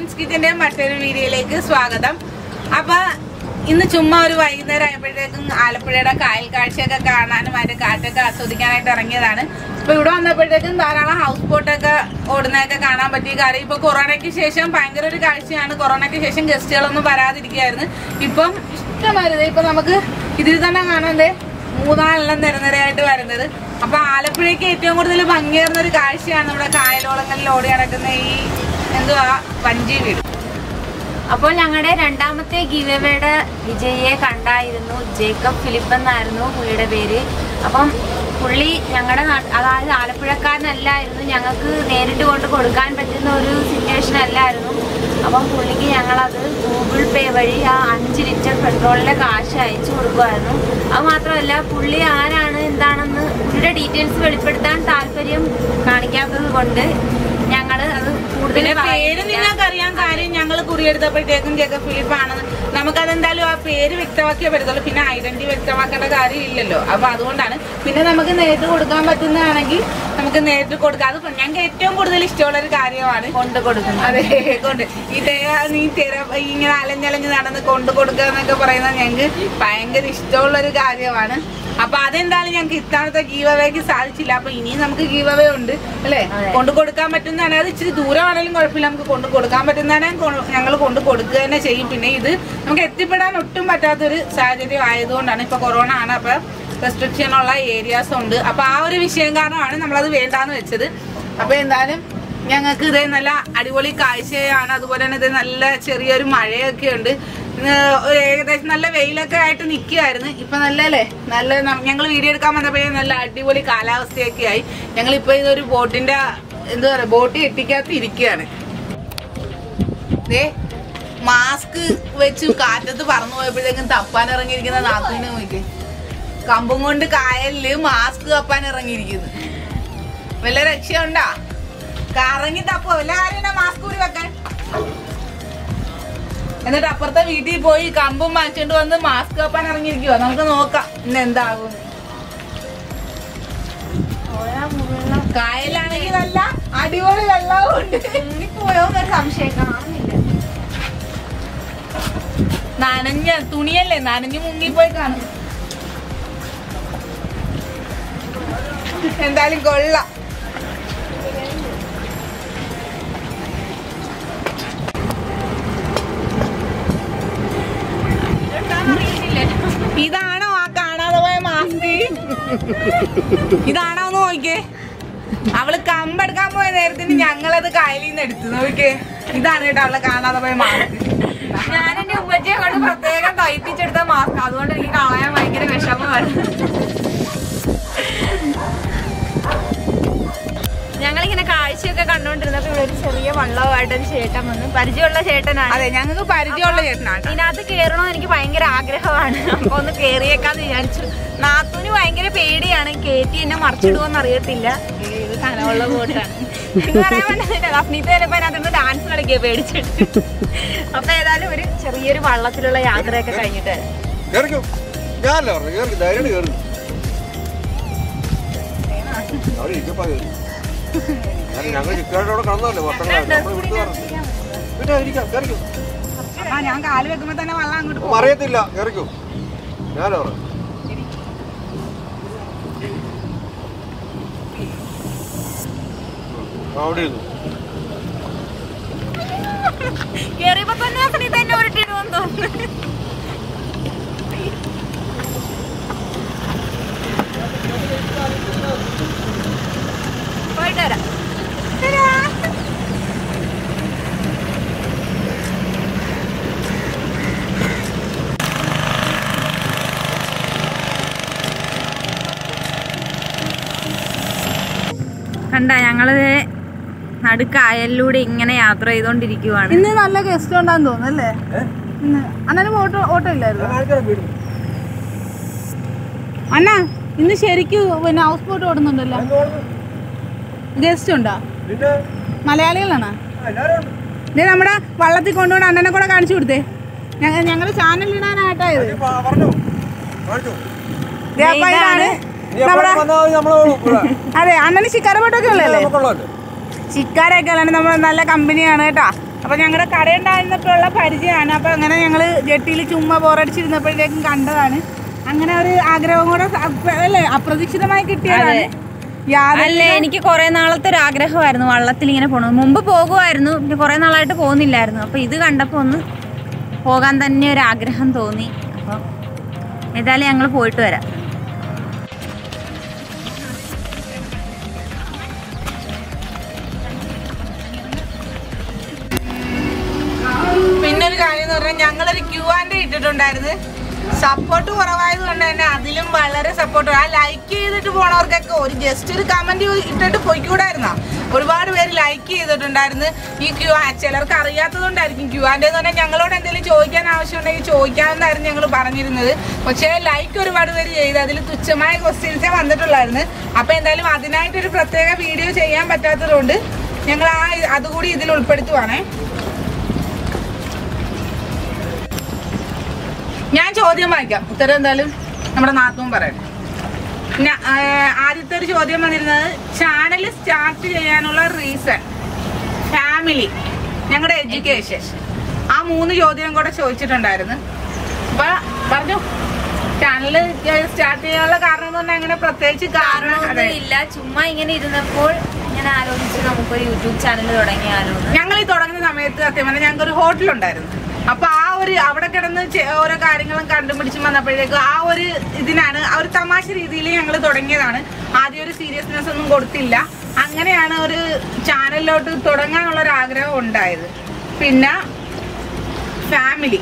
ജിൻസ് കിച്ചന്റെ മറ്റൊരു വീഡിയോയിലേക്ക് സ്വാഗതം അപ്പൊ ഇന്ന് ചുമ്മാ ഒരു വൈകുന്നേരം ആയപ്പോഴത്തേക്കും ആലപ്പുഴയുടെ കായൽ കാഴ്ചയൊക്കെ കാണാനും അതിന്റെ കാറ്റൊക്കെ ആസ്വദിക്കാനായിട്ട് ഇറങ്ങിയതാണ് അപ്പൊ ഇവിടെ വന്നപ്പോഴത്തേക്കും ധാരാളം ഹൗസ് ബോട്ടൊക്കെ ഓടുന്നതൊക്കെ കാണാൻ പറ്റിയ കാര്യം ഇപ്പൊ കൊറോണയ്ക്ക് ശേഷം ഭയങ്കര ഒരു കാഴ്ചയാണ് കൊറോണയ്ക്ക് ശേഷം ഗസ്റ്റുകളൊന്നും വരാതിരിക്കുകയായിരുന്നു ഇപ്പം ഇഷ്ടമായിരുന്നു ഇപ്പൊ നമുക്ക് ഇതിൽ തന്നെ കാണാൻ ദേ മൂന്നാലെണ്ണം നിരനിരയായിട്ട് വരുന്നത് അപ്പൊ ആലപ്പുഴയ്ക്ക് ഏറ്റവും കൂടുതൽ ഭംഗിയേറുന്ന ഒരു കാഴ്ചയാണ് നമ്മുടെ കായലോളങ്ങളിൽ ഓടി നടക്കുന്ന ഈ എന്തുവാ വഞ്ചി വീട് അപ്പോൾ ഞങ്ങളുടെ രണ്ടാമത്തെ ഗീവയുടെ വിജയിയെ കണ്ടായിരുന്നു ജേക്കബ് ഫിലിപ്പ് എന്നായിരുന്നു പുള്ളിയുടെ പേര് അപ്പം പുള്ളി ഞങ്ങളുടെ നാ- അതായത് ആലപ്പുഴക്കാരനല്ലായിരുന്നു ഞങ്ങൾക്ക് നേരിട്ട് കൊണ്ട് കൊടുക്കാൻ പറ്റുന്ന ഒരു സിറ്റുവേഷൻ അല്ലായിരുന്നു അപ്പം പുള്ളിക്ക് ഞങ്ങളത് ഗൂഗിൾ പേ വഴി ആ അഞ്ച് ലിറ്റർ പെട്രോളിന്റെ കാശ് അയച്ചു കൊടുക്കുമായിരുന്നു അത് മാത്രമല്ല പുള്ളി ആരാണ് എന്താണെന്ന് പുള്ളിയുടെ ഡീറ്റെയിൽസ് വെളിപ്പെടുത്താൻ താല്പര്യം കാണിക്കാത്തത് കൊണ്ട് ഞങ്ങൾ അത് കൂടുതൽ പിന്നെ പേര് പറയുന്നില്ല. നിങ്ങൾക്ക് അറിയാൻ കാര്യം ഞങ്ങൾ കുറിയെടുത്തപ്പോഴത്തേക്കും ജേക്കബ് ഫിലിപ്പ് ആണെന്ന് നമുക്കതെന്തായാലും ആ പേര് വ്യക്തമാക്കിയേ പറ്റത്തുള്ളൂ പിന്നെ ഐഡന്റിറ്റി വ്യക്തമാക്കേണ്ട കാര്യമില്ലല്ലോ അപ്പൊ അതുകൊണ്ടാണ് പിന്നെ നമുക്ക് നേരിട്ട് കൊടുക്കാൻ പറ്റുന്നതാണെങ്കിൽ നമുക്ക് നേരിട്ട് കൊടുക്കാം അത് ഞങ്ങൾക്ക് ഏറ്റവും കൂടുതൽ ഇഷ്ടമുള്ള ഒരു കാര്യമാണ് കൊണ്ട് കൊടുക്കുന്നത് അതെ കൊണ്ട് ഇതേ നീ തിര ഇങ്ങനെ അലഞ്ഞലഞ്ഞ് നടന്ന് കൊണ്ടു കൊടുക്കുക എന്നൊക്കെ പറയുന്നത് ഞങ്ങൾക്ക് ഭയങ്കര ഇഷ്ടമുള്ള ഒരു കാര്യമാണ് അപ്പൊ അതെന്തായാലും ഞങ്ങൾക്ക് ഇത്തവണത്തെ ഗീവ് അവേക്ക് സാധിച്ചില്ല അപ്പൊ ഇനിയും നമുക്ക് ഗീവ് അവേ ഉണ്ട് അല്ലേ അതെ. കൊണ്ടു കൊടുക്കാൻ പറ്റുന്നതാണ് അത് ഇച്ചിരി ദൂരമാണെങ്കിലും കുഴപ്പമില്ല നമുക്ക് കൊണ്ടു കൊടുക്കാൻ പറ്റുന്നതാണ് ഞങ്ങൾ കൊണ്ട് കൊടുക്കുക തന്നെ ചെയ്യും പിന്നെ ഇത് നമുക്ക് എത്തിപ്പെടാൻ ഒട്ടും പറ്റാത്തൊരു സാഹചര്യം ആയതുകൊണ്ടാണ് ഇപ്പൊ കൊറോണ ആണ് അപ്പൊ റെസ്ട്രിക്ഷൻ ഉള്ള ഏരിയാസ് ഉണ്ട് അപ്പൊ ആ ഒരു വിഷയം കാരണമാണ് നമ്മളത് വേണ്ടാന്ന് വെച്ചത് അപ്പൊ എന്തായാലും ഞങ്ങൾക്ക് ഇത് നല്ല അടിപൊളി കാഴ്ചയാണ് അതുപോലെ തന്നെ ഇത് നല്ല ചെറിയൊരു മഴയൊക്കെ ഉണ്ട് ഇന്ന് ഒരു ഏകദേശം നല്ല വെയിലൊക്കെ ആയിട്ട് നിൽക്കുകയായിരുന്നു ഇപ്പൊ നല്ല അല്ലേ നല്ല ഞങ്ങൾ വീഡിയോ എടുക്കാൻ വന്നപ്പോഴേ നല്ല അടിപൊളി കാലാവസ്ഥയൊക്കെ ആയി ഞങ്ങൾ ഇപ്പൊ ഇതൊരു ബോട്ടിന്റെ എന്താ പറയാ ബോട്ട് എത്തിക്കകത്ത് ഇരിക്കുകയാണ് ദേ മാസ്ക് വെച്ച് കാറ്റത്ത് പറന്നു പോയപ്പോഴത്തേക്കും തപ്പാൻ ഇറങ്ങിയിരിക്കുന്ന നാത്തുവിനെ നോക്കി കമ്പും കൊണ്ട് കായലില് മാസ്ക് തപ്പാൻ ഇറങ്ങിയിരിക്കുന്നു വല്ല രക്ഷയുണ്ടാ കറങ്ങി തപ്പോ വല്ല ആരും മാസ്ക് കൂടി വെക്കാൻ എന്നിട്ട് അപ്പുറത്തെ വീട്ടിൽ പോയി കമ്പും മാറ്റിണ്ട് വന്ന് മാസ്ക് തപ്പാൻ ഇറങ്ങിയിരിക്കുവോ നമുക്ക് നോക്കാം ഇന്ന് എന്താകും കായലാണെങ്കിൽ നല്ല അടിപൊളി വെള്ളവും ഉണ്ട് പോയോന്നൊരു സംശയം കാണുന്നില്ല നനഞ്ഞ തുണിയല്ലേ നനഞ്ഞു മുങ്ങിപ്പോയി കാണും എന്തായാലും കൊള്ളാം ഇതാണോ ആ കാണാതെ പോയ മാസ്ക് ഇതാണോ എന്ന് നോക്കിയേ അവള് കമ്പെടുക്കാൻ പോയ നേരത്തിന് ഞങ്ങളത് കായലിൽ നിന്ന് എടുത്തു നോക്കിയേ ഇതാണ് കേട്ടോ അവളെ കാണാതെ പോയ മാസ്ക് ഞാൻ എന്റെ ഉമ്മച്ചിയെ കൊണ്ട് പ്രത്യേകം തയ്പ്പിച്ചെടുത്ത മാസ്ക് അതുകൊണ്ട് എനിക്ക് കളയാൻ ഭയങ്കര വിഷമമാണ് ഞങ്ങളിങ്ങനെ കാഴ്ചയൊക്കെ കണ്ടോണ്ടിരുന്നപ്പോ ഇവിടെ ഒരു ചെറിയ വള്ളവുമായിട്ട് ഒരു ചേട്ടൻ വന്നു പരിചയമുള്ള ചേട്ടനാണ് അതെ ഞങ്ങൾക്ക് പരിചയമുള്ള ചേട്ടനാണ് ഇതിനകത്ത് കേറണമെന്ന് എനിക്ക് ഭയങ്കര ആഗ്രഹമാണ് അപ്പൊ ഒന്ന് കേറിയേക്കാന്ന് വിചാരിച്ചു നാത്തൂന് ഭയങ്കര പേടിയാണ് കേറ്റി എന്നെ മറിച്ചിടുവോന്ന് അറിയത്തില്ല ഇത് കനമുള്ള ബോട്ടാണ് എന്ന് പറയാൻ പറ്റുന്നില്ല അഫ്നീത്ത് ചിലപ്പോ അതിനകത്ത് ഡാൻസ് കളിക്കുക പേടിച്ചിട്ട് അപ്പൊ ഏതായാലും ഒരു ചെറിയൊരു വള്ളത്തിലുള്ള യാത്രയൊക്കെ കഴിഞ്ഞിട്ട് വരാം. കേറിക്കോ ഞാനല്ല പറഞ്ഞു കേറി ധൈര്യം കേറി അവിടെ ഇരിക്കപ്പാ കേറി ഞാൻ ഞങ്ങൾ ചിക്കാരുടെ അവിടെ കടന്നതല്ലേ വർഷങ്ങളായിട്ട് നമ്മൾ ഇവിടുത്തെ പറഞ്ഞു പിന്നെ ഇരിക്കാം കേറിക്കോ അപ്പൊ ഞാൻ കാല് വെക്കുമ്പോ തന്നെ വെള്ളം അങ്ങോട്ട് പോകും അറിയത്തില്ല കേറിക്കോ ഞാനോ പറഞ്ഞു അവിടെ ഇരുന്നു കേറിയപ്പോ തന്നെ അഫ്നീത്ത് എന്നെ ഉരുട്ടിടുമെന്ന് തോന്നുന്നു പോയിട്ട് വരാം കണ്ട ഞങ്ങള് നടുക്കായലിലൂടെ ഇങ്ങനെ യാത്ര ചെയ്തോണ്ടിരിക്കുവാണ് ഇന്ന് നല്ല ഗസ്റ്റ് ഉണ്ടാന്ന് തോന്നുന്നു അല്ലേ ഇന്ന് അന്നേരം ഓട്ടോ ഓട്ടോ ഇല്ലായിരുന്നു അണ്ണ ഇന്ന് ശരിക്കും പിന്നെ ഹൗസ് ബോട്ട് ഓടുന്നുണ്ടല്ലോ ഗസ്റ്റ് ഉണ്ടോ പിന്നെ മലയാളികളാണോ എല്ലാരും ഉണ്ട്. ഇത് നമ്മുടെ വള്ളത്തിൽ കൊണ്ടുപോകണം അണ്ണനെ കൂടെ കാണിച്ചു കൊടുത്തേ ഞങ്ങൾ ഞങ്ങൾ ചാനൽ ഇടാനായിട്ടായത് ഇപ്പൊ പറഞ്ഞോ കാണിച്ചോ ദേ അപ്പൊ ഇതാണ് നീ എപ്പോഴും വന്നാൽ മതി നമ്മളെ ഇവിടെ. അതെ അണ്ണന് ശിക്കാര ബോട്ടൊക്കെ ഉള്ളല്ലേ നമുക്കുള്ളതല്ലേ ചിക്കാരൊക്കെ അല്ലാണ്ട് നമ്മൾ നല്ല കമ്പനിയാണ് കേട്ടാ അപ്പൊ ഞങ്ങളുടെ കടയുണ്ടായിരുന്നപ്പോഴുള്ള പരിചയമാണ് അപ്പൊ അങ്ങനെ ഞങ്ങള് ജെട്ടിയിൽ ചുമ്മാ ബോറടിച്ചിരുന്നപ്പോഴത്തേക്കും കണ്ടതാണ് അങ്ങനെ ഒരു ആഗ്രഹം കൂടെ അപ്പ- അല്ലേ അപ്രതീക്ഷിതമായി കിട്ടിയതാണ് യാതൊരു അല്ലേ എനിക്ക് കുറെ നാളത്തെ ഒരു ആഗ്രഹമായിരുന്നു വള്ളത്തിൽ ഇങ്ങനെ പോകണം മുമ്പ് പോകുമായിരുന്നു പിന്നെ കുറെ നാളായിട്ട് പോകുന്നില്ലായിരുന്നു അപ്പൊ ഇത് കണ്ടപ്പോ ഒന്ന് പോകാൻ തന്നെ ഒരു ആഗ്രഹം തോന്നി അപ്പം ഏതായാലും ഞങ്ങൾ പോയിട്ട് വരാം പിന്നെ ഒരു കാര്യം എന്ന് പറഞ്ഞാൽ ഞങ്ങളൊരു ക്യൂ ആൻഡ് ഇട്ടിട്ടുണ്ടായിരുന്നു സപ്പോർട്ട് കുറവായത് കൊണ്ട് തന്നെ അതിലും വളരെ സപ്പോർട്ട് ആ ലൈക്ക് ചെയ്തിട്ട് പോണവർക്കൊക്കെ ഒരു ജസ്റ്റ് ഒരു കമന്റ് ഇട്ടിട്ട് പോയിക്കൂടായിരുന്നോ ഒരുപാട് പേര് ലൈക്ക് ചെയ്തിട്ടുണ്ടായിരുന്നു ഈ ക്യൂ ചിലർക്ക് അറിയാത്തതുകൊണ്ടായിരിക്കും ക്യൂ ആൻഡ് എന്ന് പറഞ്ഞാൽ ഞങ്ങളോട് എന്തെങ്കിലും ചോദിക്കാൻ ആവശ്യമുണ്ടെങ്കിൽ ചോദിക്കാമെന്നായിരുന്നു ഞങ്ങൾ പറഞ്ഞിരുന്നത് പക്ഷേ ലൈക്ക് ഒരുപാട് പേര് ചെയ്ത് അതിൽ തുച്ഛമായ ക്വസ്റ്റ്യൻസേ വന്നിട്ടുള്ളായിരുന്നു അപ്പൊ എന്തായാലും അതിനായിട്ടൊരു പ്രത്യേക വീഡിയോ ചെയ്യാൻ പറ്റാത്തതുകൊണ്ട് ഞങ്ങൾ ആ അതുകൂടി ഇതിൽ ഉൾപ്പെടുത്തുവാണേ ഞാൻ ചോദ്യം വായിക്കാം ഉത്തരം എന്തായാലും നമ്മുടെ നാത്തും പറയട്ടെ ഞ- ആ, ആദ്യത്തെ ഒരു ചോദ്യം വന്നിരുന്നത് ചാനൽ സ്റ്റാർട്ട് ചെയ്യാനുള്ള റീസൺ ഫാമിലി ഞങ്ങളുടെ എഡ്യൂക്കേഷൻ ആ മൂന്ന് ചോദ്യം കൂടെ ചോദിച്ചിട്ടുണ്ടായിരുന്നു അപ്പൊ പറഞ്ഞു ചാനൽ സ്റ്റാർട്ട് ചെയ്യാനുള്ള കാരണം എന്ന് പറഞ്ഞാൽ അങ്ങനെ പ്രത്യേകിച്ച് കാരണം അതെ ഇല്ല ചുമ്മാ ഇങ്ങനെ ഇരുന്നപ്പോൾ ഞാൻ ആലോചിച്ചു നമുക്കൊരു യൂട്യൂബ് ചാനൽ തുടങ്ങിയാലോ എന്ന്. ഞങ്ങൾ ഈ തുടങ്ങുന്ന സമയത്ത് സത്യം പറഞ്ഞാൽ ഞങ്ങൾക്ക് ഒരു ഹോട്ടലുണ്ടായിരുന്നു അപ്പൊ ആ ഒരു അവിടെ കിടന്ന് ചെ- ഓരോ കാര്യങ്ങളും കണ്ടുപിടിച്ച് വന്നപ്പോഴേക്കും ആ ഒരു ഇതിനാണ് ആ ഒരു തമാശ രീതിയിൽ ഞങ്ങൾ തുടങ്ങിയതാണ് ആദ്യം ഒരു സീരിയസ്നെസ് ഒന്നും കൊടുത്തില്ല അങ്ങനെയാണ് ഒരു ചാനലിലോട്ട് തുടങ്ങാനുള്ള ഒരു ആഗ്രഹം ഉണ്ടായത് പിന്നെ ഫാമിലി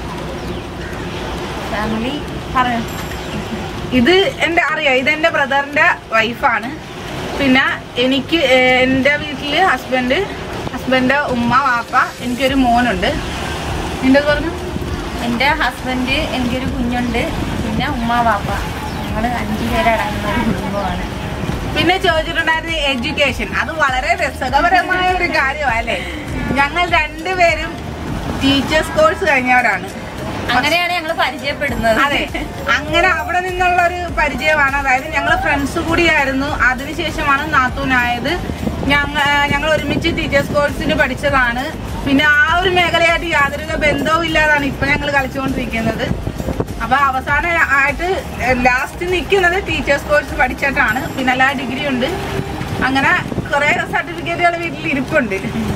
ഫാമിലി പറയാം ഇത് എൻ്റെ അറിയാം ഇത് എൻ്റെ ബ്രദറിന്റെ വൈഫാണ് പിന്നെ എനിക്ക് ഏഹ്, എൻ്റെ വീട്ടില് ഹസ്ബൻഡ് ഹസ്ബൻഡ് ഉമ്മ വാപ്പ എനിക്കൊരു മോനുണ്ട് നിന്റെ പറഞ്ഞു എൻ്റെ ഹസ്ബൻഡ് എനിക്കൊരു കുഞ്ഞുണ്ട് പിന്നെ ഉമ്മ വാപ്പ ഞങ്ങൾ അഞ്ചു പേരടങ്ങുന്ന ഒരു കുടുംബമാണ് പിന്നെ ചോദിച്ചിട്ടുണ്ടായിരുന്നു എഡ്യൂക്കേഷൻ അത് വളരെ രസകരമായ ഒരു കാര്യമാണ് അല്ലേ ഞങ്ങൾ രണ്ടുപേരും ടീച്ചേഴ്സ് കോഴ്സ് കഴിഞ്ഞവരാണ് അങ്ങനെയാണ് ഞങ്ങൾ പരിചയപ്പെടുന്നത് അതെ അങ്ങനെ അവിടെ നിന്നുള്ള ഒരു പരിചയമാണ് അതായത് ഞങ്ങൾ ഫ്രണ്ട്സ് കൂടിയായിരുന്നു അതിനുശേഷമാണ് നാത്തൂനായത് ഞങ്ങൾ ഞങ്ങൾ ഒരുമിച്ച് ടീച്ചേഴ്സ് കോഴ്സിന് പഠിച്ചതാണ് പിന്നെ ആ ഒരു മേഖലയായിട്ട് യാതൊരുവിധ ബന്ധവും ഇല്ലാതാണ് ഇപ്പൊ ഞങ്ങൾ കളിച്ചുകൊണ്ടിരിക്കുന്നത് അപ്പൊ അവസാനം ആയിട്ട് ലാസ്റ്റ് നിൽക്കുന്നത് ടീച്ചേഴ്സ് കോഴ്സ് പഠിച്ചിട്ടാണ് പിന്നെ എല്ലാ ഡിഗ്രി ഉണ്ട് അങ്ങനെ കുറെ സർട്ടിഫിക്കറ്റുകൾ വീട്ടിൽ ഇരിപ്പുണ്ട്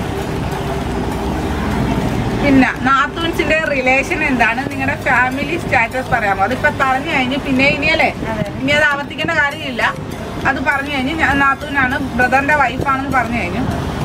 പിന്നെ നാത്തൂൻസിന്റെ റിലേഷൻ എന്താണ് നിങ്ങളുടെ ഫാമിലി സ്റ്റാറ്റസ് പറയാമോ അതിപ്പോ പറഞ്ഞു കഴിഞ്ഞു പിന്നെ ഇനിയല്ലേ അതെ. ഇനി അത് ആവർത്തിക്കേണ്ട കാര്യമില്ല അത് പറഞ്ഞു കഴിഞ്ഞു ഞാൻ നാത്തൂനാണ് ബ്രദറിന്റെ വൈഫാണെന്ന് പറഞ്ഞു കഴിഞ്ഞു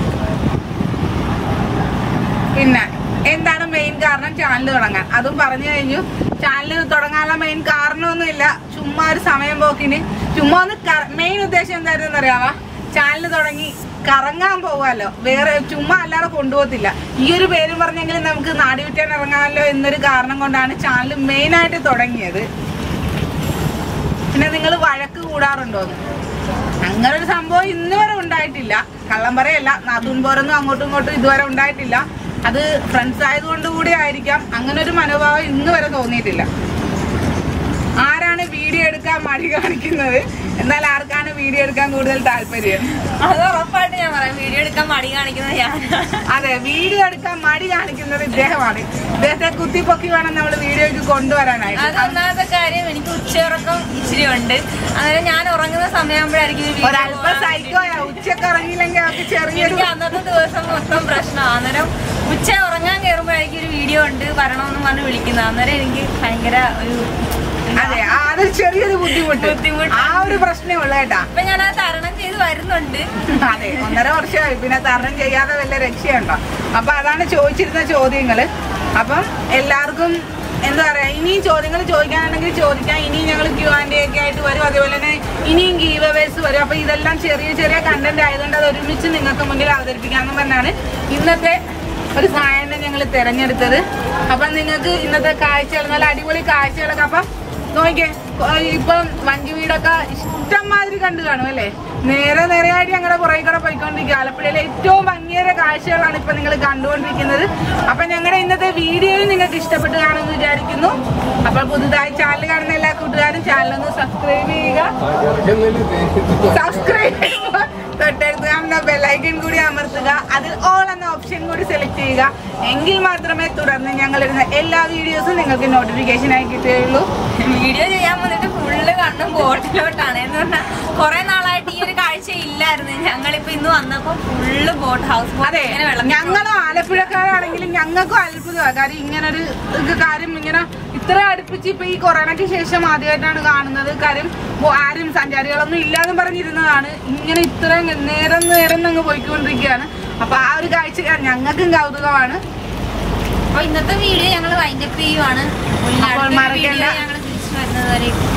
പിന്നെ എന്താണ് മെയിൻ കാരണം ചാനൽ തുടങ്ങാൻ അതും പറഞ്ഞു കഴിഞ്ഞു ചാനൽ തുടങ്ങാനുള്ള മെയിൻ കാരണമൊന്നുമില്ല ചുമ്മാ ഒരു സമയം പോക്കിന് ചുമ്മാ ഒന്ന് മെയിൻ ഉദ്ദേശം എന്തായിരുന്നു അറിയാവാ ചാനൽ തുടങ്ങി കറങ്ങാൻ പോവാലോ വേറെ ചുമ്മാ അല്ലാതെ കൊണ്ടുപോകത്തില്ല ഈ ഒരു പേരും പറഞ്ഞെങ്കിലും നമുക്ക് നാടി വിറ്റാൻ ഇറങ്ങാമല്ലോ എന്നൊരു കാരണം കൊണ്ടാണ് ചാനൽ മെയിൻ ആയിട്ട് തുടങ്ങിയത് പിന്നെ നിങ്ങൾ വഴക്ക് കൂടാറുണ്ടോന്ന് അങ്ങനെ ഒരു സംഭവം ഇന്ന് വരെ ഉണ്ടായിട്ടില്ല കള്ളം പറയല്ല നാത്തൂൻ പോരൊന്നും അങ്ങോട്ടും ഇങ്ങോട്ടും ഇതുവരെ ഉണ്ടായിട്ടില്ല അത് ഫ്രണ്ട്സ് ആയതുകൊണ്ട് കൂടി ആയിരിക്കാം അങ്ങനെ ഒരു മനോഭാവം ഇന്ന് വരെ തോന്നിയിട്ടില്ല ആരാണ് വീഡിയോ എടുക്കാൻ മടി കാണിക്കുന്നത് എന്നാൽ ആർക്കാണ് വീഡിയോ എടുക്കാൻ കൂടുതൽ താല്പര്യം അത് ഉറപ്പായിട്ട് ഞാൻ പറയാം വീഡിയോ എടുക്കാൻ മടി കാണിക്കുന്നത് ഞാനാണ് അതെ വീഡിയോ എടുക്കാൻ മടി കാണിക്കുന്നത് ഇദ്ദേഹമാണ് ഇദ്ദേഹത്തെ കുത്തിപ്പൊക്കി വേണം നമ്മൾ വീഡിയോയ്ക്ക് കൊണ്ടുവരാനായിട്ട് അത് ഒന്നാമത്തെ കാര്യം എനിക്ക് ഉച്ചയുറക്കം ഇച്ചിരി ഉണ്ട് അങ്ങനെ ഞാൻ ഉറങ്ങുന്ന സമയമാകുമ്പോഴായിരിക്കും ഈ video ഒരല്പ കാണാൻ സൈക്കോയാ ഉച്ചക്ക് ഇറങ്ങിയില്ലെങ്കിൽ അവർക്ക് ചെറിയൊരു എനിക്ക് അന്നത്തെ ദിവസം മൊത്തം പ്രശ്നമാണ് അന്നേരം ഉച്ച ഉറങ്ങാൻ കയറുമ്പോഴായിരിക്കും ഒരു വീഡിയോ ഉണ്ട് വരണമെന്ന് പറഞ്ഞ് വിളിക്കുന്നത് അന്നേരം എനിക്ക് ഭയങ്കര ഒരു അതെ ആ, അതൊരു ചെറിയൊരു ബുദ്ധിമുട്ട് ബുദ്ധിമുട്ട്. ആ ഒരു പ്രശ്നമേ ഉള്ളു കേട്ടാ ഇപ്പൊ ഞാൻ അത് തരണം ചെയ്ത് വരുന്നുണ്ട് അതെ ഒന്നര വർഷമായി പിന്നെ തരണം ചെയ്യാതെ വല്ല രക്ഷയുണ്ടോ അപ്പൊ അതാണ് ചോദിച്ചിരുന്ന ചോദ്യങ്ങള് അപ്പം എല്ലാവർക്കും എന്താ പറയാ ഇനിയും ചോദ്യങ്ങൾ ചോദിക്കാനുണ്ടെങ്കിൽ ചോദിക്കാം ഇനിയും ഞങ്ങൾ ക്യൂ ആൻഡ് ഒക്കെ ആയിട്ട് വരും അതേപോലെ തന്നെ ഇനിയും ഗീവ് അവേഴ്സ് വരും അപ്പൊ ഇതെല്ലാം ചെറിയ ചെറിയ കണ്ടന്റ് ആയതുകൊണ്ട് അത് ഒരുമിച്ച് നിങ്ങൾക്ക് മുന്നിൽ അവതരിപ്പിക്കാമെന്ന് പറഞ്ഞാണ് ഇന്നത്തെ ഒരു സായനം ഞങ്ങൾ തിരഞ്ഞെടുത്തത് അപ്പം നിങ്ങൾക്ക് ഇന്നത്തെ കാഴ്ചകൾ നല്ല അടിപൊളി കാഴ്ചകളൊക്കെ അപ്പം നോക്കിയേ ഇപ്പം മഞ്ജു വീടൊക്കെ ഇഷ്ടംമാതിരി കണ്ടു കാണും അല്ലേ നേരെ നേരെയായിട്ട് ഞങ്ങളുടെ പുറകെ കൂടെ പോയിക്കൊണ്ടിരിക്കുക ആലപ്പുഴയിലെ ഏറ്റവും ഭംഗിയേറെ കാഴ്ചകളാണ് ഇപ്പൊ നിങ്ങൾ കണ്ടുകൊണ്ടിരിക്കുന്നത് അപ്പൊ ഞങ്ങളുടെ ഇന്നത്തെ വീഡിയോയും നിങ്ങൾക്ക് ഇഷ്ടപ്പെട്ട് കാണുമെന്ന് വിചാരിക്കുന്നു അപ്പോൾ പുതുതായി ചാനൽ കാണുന്ന എല്ലാ കൂട്ടുകാരും ചാനൽ ഒന്ന് സബ്സ്ക്രൈബ് ചെയ്യുക സബ്സ്ക്രൈബ് ചെയ്യുമ്പോൾ തൊട്ടടുത്ത് കാണുന്ന ബെല്ലൈക്കൺ കൂടി അമർത്തുക അതിൽ ഓൾ എന്ന ഓപ്ഷൻ കൂടി സെലക്ട് ചെയ്യുക എങ്കിൽ മാത്രമേ തുടർന്ന് ഞങ്ങൾ ഇടുന്ന എല്ലാ വീഡിയോസും നിങ്ങൾക്ക് നോട്ടിഫിക്കേഷൻ ആയി കിട്ടുകയുള്ളൂ വീഡിയോ ചെയ്യാൻ വന്നിട്ട് ഫുള്ള് കണ്ണും ബോട്ടിലോട്ടാണ് എന്ന് പറഞ്ഞാൽ കുറെ നാളായിട്ട് ഈ ഒരു കാഴ്ച ഇല്ലായിരുന്നു ഞങ്ങളിപ്പോ ഇന്ന് വന്നപ്പോ ഫുള്ള് ബോട്ട് ഹൗസ് ബോട്ട് അതെ ഇങ്ങനെ വെള്ളം ഞങ്ങളും ആലപ്പുഴക്കാരാണെങ്കിലും ഞങ്ങൾക്കും അത്ഭുതമാണ് കാര്യം ഇങ്ങനൊരു ഇത് കാര്യം ഇങ്ങനെ ഇത്ര അടുപ്പിച്ച് ഇപ്പൊ ഈ കൊറോണയ്ക്ക് ശേഷം ആദ്യമായിട്ടാണ് കാണുന്നത് കാര്യം ബോ- ആരും സഞ്ചാരികളൊന്നും ഇല്ലാന്ന് പറഞ്ഞിരുന്നതാണ് ഇങ്ങനെ ഇത്ര നേരം നേരം അങ്ങ് പോയിക്കൊണ്ടിരിക്കുകയാണ് അപ്പൊ ആ ഒരു കാഴ്ച ഞങ്ങൾക്കും കൗതുകമാണ് അപ്പൊ ഇന്നത്തെ വീഡിയോ ഞങ്ങൾ വൈൻഡപ്പ് ചെയ്യുവാണ് അപ്പോൾ മറക്കണ്ട. ഞങ്ങൾ തിരിച്ചു വരുന്നത് വരെ